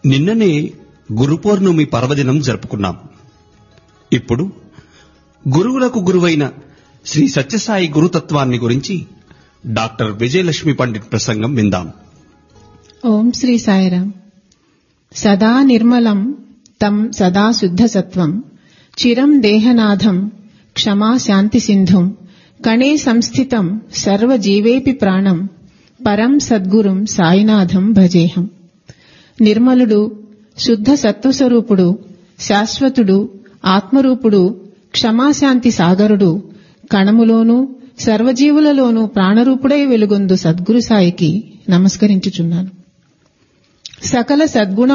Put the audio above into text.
నిన్ననే గురు పౌర్ణమి పర్వదినం జరుపుకున్నాం ఇప్పుడు గురువులకు గురువైన శ్రీ సత్యసాయి గురుతత్వాన్ని గురించి డాక్టర్ విజయలక్ష్మి పండిట్ ప్రసంగం విందాం ఓం శ్రీ సాయిరాం సదా నిర్మలం తం సదా శుద్ధ సత్వం చిరం దేహనాథం క్షమా శాంతి సింధుం కణే సంస్థితం సర్వజీవేపి ప్రాణం పరం సద్గురుం సాయినాథం భజేహం నిర్మలుడు శుద్ధ సత్వస్వరూపుడు శాశ్వతుడు ఆత్మరూపుడు క్షమాశాంతి సాగరుడు కణములోనూ సర్వజీవులలోనూ ప్రాణరూపుడై వెలుగొందు సద్గురు సాయికి నమస్కరించుచున్నాను సకల సద్గుణ